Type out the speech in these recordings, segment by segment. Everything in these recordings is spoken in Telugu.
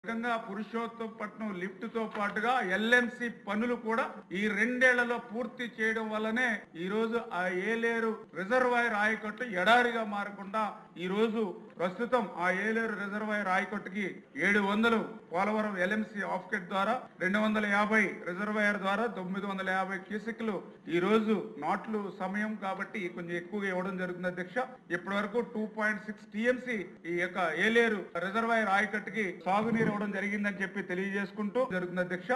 ముఖ్యంగా పురుషోత్తపట్నం లిఫ్ట్ తో పాటుగా ఎల్ఎంసి పనులు కూడా ఈ రెండేళ్లలో పూర్తి చేయడం వల్లనే ఈ రోజు ఆ ఏలేరు రిజర్వాయర్ ఆయకట్టు ఎడారిగా మారకుండా ఈ రోజు ప్రస్తుతం ఆ ఏలేరు రిజర్వాయర్ ఆయకట్టుకి ఏడు వందలు పోలవరం ఎల్ఎంసి ఆఫ్కెట్ ద్వారా రెండు వందల యాభై రిజర్వాయర్ ద్వారా తొమ్మిది వందల యాభై క్యూసెక్లు ఈ రోజు నాట్లు సమయం కాబట్టి కొంచెం ఎక్కువగా ఇవ్వడం జరుగుతుంది అధ్యక్ష ఇప్పటి వరకు టూ పాయింట్ సిక్స్ టీఎంసీ ఈ యొక్క ఏలేరు రిజర్వాయర్ ఆయకట్టుకి సాగునీరు ఇవ్వడం జరిగిందని చెప్పి తెలియజేసుకుంటూ జరుగుతుంది అధ్యక్ష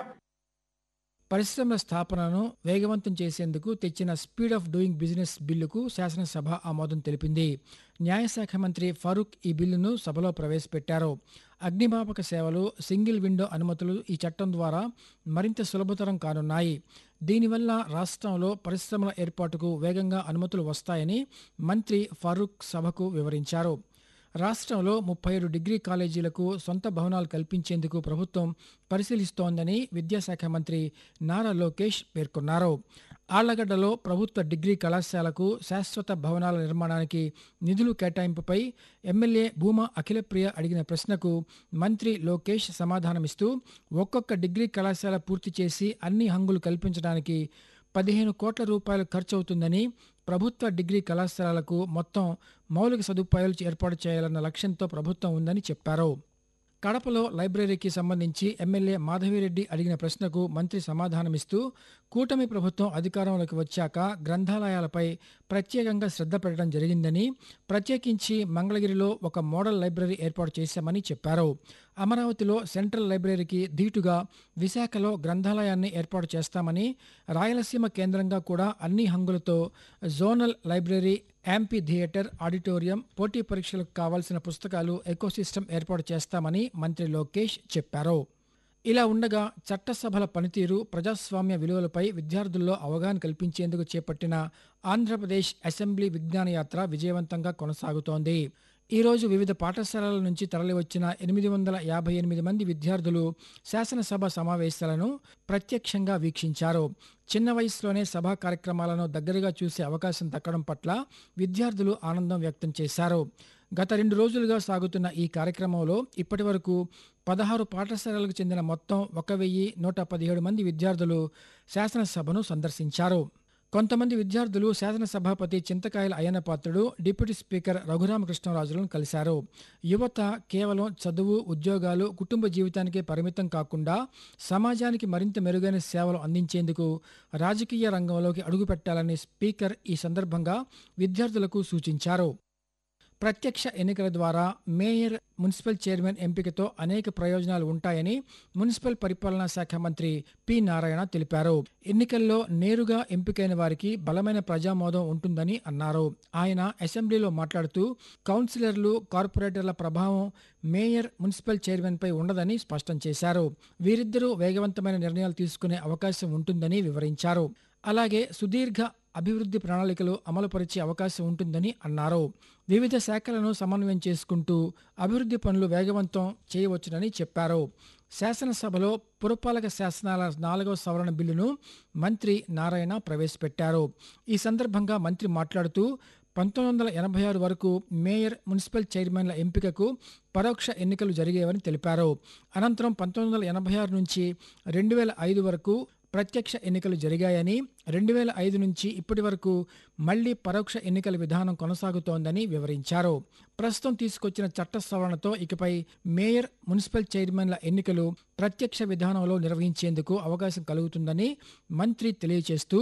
పరిశ్రమల స్థాపనను వేగవంతం చేసేందుకు తెచ్చిన స్పీడ్ ఆఫ్ డూయింగ్ బిజినెస్ బిల్లుకు శాసనసభ ఆమోదం తెలిపింది న్యాయశాఖ మంత్రి ఫరూక్ ఈ బిల్లును సభలో ప్రవేశపెట్టారు అగ్నిమాపక సేవలు సింగిల్ విండో అనుమతులు ఈ చట్టం ద్వారా మరింత సులభతరం కానున్నాయి దీనివల్ల రాష్ట్రంలో పరిశ్రమల ఏర్పాటుకు వేగంగా అనుమతులు వస్తాయని మంత్రి ఫరూక్ సభకు వివరించారు రాష్ట్రంలో ముప్పై ఏడు డిగ్రీ కాలేజీలకు సొంత భవనాలు కల్పించేందుకు ప్రభుత్వం పరిశీలిస్తోందని విద్యాశాఖ మంత్రి నారా లోకేష్ పేర్కొన్నారు ఆళ్లగడ్డలో ప్రభుత్వ డిగ్రీ కళాశాలకు శాశ్వత భవనాల నిర్మాణానికి నిధులు కేటాయింపుపై ఎమ్మెల్యే భూమా అఖిలప్రియ అడిగిన ప్రశ్నకు మంత్రి లోకేష్ సమాధానమిస్తూ ఒక్కొక్క డిగ్రీ కళాశాల పూర్తి చేసి అన్ని హంగులు కల్పించడానికి పదిహేను కోట్ల రూపాయలు ఖర్చవుతుందని ప్రభుత్వ డిగ్రీ కళాశాలలకు మొత్తం మౌలిక సదుపాయాలు ఏర్పాటు చేయాలన్న లక్ష్యంతో ప్రభుత్వం ఉందని చెప్పారు కడపలో లైబ్రరీకి సంబంధించి ఎమ్మెల్యే మాధవిరెడ్డి అడిగిన ప్రశ్నకు మంత్రి సమాధానమిస్తూ కూటమి ప్రభుత్వం అధికారంలోకి వచ్చాక గ్రంథాలయాలపై ప్రత్యేకంగా శ్రద్ధ పెట్టడం జరిగిందని ప్రత్యేకించి మంగళగిరిలో ఒక మోడల్ లైబ్రరీ ఏర్పాటు చేశామని చెప్పారు అమరావతిలో సెంట్రల్ లైబ్రరీకి ధీటుగా విశాఖలో గ్రంథాలయాన్ని ఏర్పాటు చేస్తామని రాయలసీమ కేంద్రంగా కూడా అన్ని హంగులతో zonal library amphitheatre auditorium పోటీ పరీక్షలకు కావాల్సిన పుస్తకాలు ఎకోసిస్టమ్ ఏర్పాటు చేస్తామని మంత్రి లోకేష్ చెప్పారు ఇలా ఉండగా చట్టసభల పనితీరు ప్రజాస్వామ్య విలువలపై విద్యార్థుల్లో అవగాహన కల్పించేందుకు చేపట్టిన ఆంధ్రప్రదేశ్ అసెంబ్లీ విజ్ఞాన యాత్ర విజయవంతంగా కొనసాగుతోంది ఈరోజు వివిధ పాఠశాలల నుంచి తరలివచ్చిన ఎనిమిది వందల యాభై ఎనిమిది మంది విద్యార్థులు శాసనసభ సమావేశాలను ప్రత్యక్షంగా వీక్షించారు చిన్న వయసులోనే సభా కార్యక్రమాలను దగ్గరగా చూసే అవకాశం దక్కడం పట్ల విద్యార్థులు ఆనందం వ్యక్తం చేశారు గత రెండు రోజులుగా సాగుతున్న ఈ కార్యక్రమంలో ఇప్పటి వరకు పదహారు పాఠశాలలకు చెందిన మొత్తం ఒక వెయ్యి నూట పదిహేడు మంది విద్యార్థులు శాసనసభను సందర్శించారు కొంతమంది విద్యార్థులు శాసనసభాపతి చింతకాయల అయ్యన్న పాత్రుడు డిప్యూటీ స్పీకర్ రఘురామకృష్ణరాజులను కలిశారు యువత కేవలం చదువు ఉద్యోగాలు కుటుంబ జీవితానికే పరిమితం కాకుండా సమాజానికి మరింత మెరుగైన సేవలు అందించేందుకు రాజకీయ రంగంలోకి అడుగుపెట్టాలని స్పీకర్ ఈ సందర్భంగా విద్యార్థులకు సూచించారు ప్రత్యక్ష ఎన్నికల ద్వారా మేయర్ మున్సిపల్ చైర్మన్ ఎంపికతో అనేక ప్రయోజనాలు ఉంటాయని మున్సిపల్ పరిపాలనా శాఖ మంత్రి పి నారాయణ తెలిపారు ఎన్నికల్లో నేరుగా ఎంపికైన వారికి బలమైన ప్రజామోదం ఉంటుందని అన్నారు ఆయన అసెంబ్లీలో మాట్లాడుతూ కౌన్సిలర్లు కార్పొరేటర్ల ప్రభావం మేయర్ మున్సిపల్ చైర్మన్ పై ఉండదని స్పష్టం చేశారు వీరిద్దరూ వేగవంతమైన నిర్ణయాలు తీసుకునే అవకాశం ఉంటుందని వివరించారు అలాగే సుదీర్ఘ అభివృద్ధి ప్రణాళికలు అమలుపరిచే అవకాశం ఉంటుందని అన్నారు వివిధ శాఖలను సమన్వయం చేసుకుంటూ అభివృద్ధి పనులు వేగవంతం చేయవచ్చునని చెప్పారు శాసనసభలో పురపాలక శాసనాల నాలుగవ సవరణ బిల్లును మంత్రి నారాయణ ప్రవేశపెట్టారు ఈ సందర్భంగా మంత్రి మాట్లాడుతూ పంతొమ్మిది వందల ఎనభై ఆరు వరకు మేయర్ మున్సిపల్ చైర్మన్ల ఎంపికకు పరోక్ష ఎన్నికలు జరిగేవని తెలిపారు అనంతరం పంతొమ్మిది వందల ఎనభై ఆరు నుంచి రెండు వేల ఐదు వరకు ప్రత్యక్ష ఎన్నికలు జరిగాయని రెండు వేల ఐదు నుంచి ఇప్పటి వరకు మళ్లీ పరోక్ష ఎన్నికల విధానం కొనసాగుతోందని వివరించారు ప్రస్తుతం తీసుకొచ్చిన చట్ట సవరణతో ఇకపై మేయర్ మున్సిపల్ చైర్మన్ల ఎన్నికలు ప్రత్యక్ష విధానంలో నిర్వహించేందుకు అవకాశం కలుగుతుందని మంత్రి తెలియజేస్తూ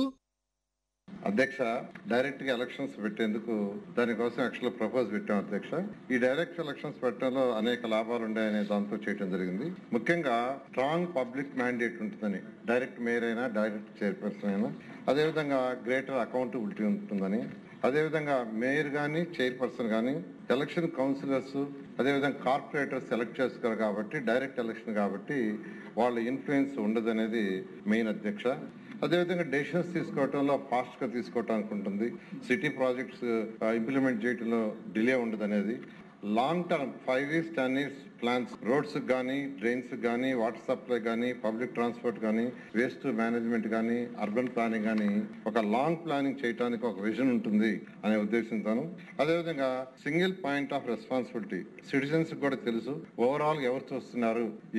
అధ్యక్ష డైరెక్ట్ గా ఎలక్షన్స్ పెట్టేందుకు దానికోసం యాక్చువల్ ప్రపోజ్ పెట్టాం అధ్యక్ష ఈ డైరెక్ట్ ఎలక్షన్స్ పెట్టడంలో అనేక లాభాలు ఉన్నాయనే దాంతో చేయడం జరిగింది ముఖ్యంగా స్ట్రాంగ్ పబ్లిక్ మ్యాండేట్ ఉంటుందని డైరెక్ట్ మేయర్ అయినా డైరెక్ట్ చైర్పర్సన్ అయినా అదేవిధంగా గ్రేటర్ అకౌంటబిలిటీ ఉంటుందని అదేవిధంగా మేయర్ కానీ చైర్పర్సన్ కానీ ఎలక్షన్ కౌన్సిలర్స్ అదేవిధంగా కార్పొరేటర్ సెలెక్ట్ చేస్తారు కాబట్టి డైరెక్ట్ ఎలక్షన్ కాబట్టి వాళ్ళ ఇన్ఫ్లుయెన్స్ ఉండదనేది మెయిన్ అధ్యక్ష అదేవిధంగా డెసిషన్స్ తీసుకోవటంలో ఫాస్ట్ గా తీసుకోవటానికి ఉంటుంది సిటీ ప్రాజెక్ట్స్ ఇంప్లిమెంట్ చేయడంలో డిలే ఉండదు అనేది long term five years ten years plans roads కానీ డ్రైన్స్ కానీ వాటర్ సప్లై కానీ పబ్లిక్ ట్రాన్స్పోర్ట్ కానీ వేస్ట్ మేనేజ్మెంట్ కానీ అర్బన్ ప్లానింగ్ కానీ ఒక లాంగ్ ప్లానింగ్ చేయడానికి ఒక విజన్ ఉంటుంది అనే ఉద్దేశంతోను అదేవిధంగా single point of responsibility citizens కూడా తెలుసు ఓవరాల్ ఎవరు చూస్తున్నారు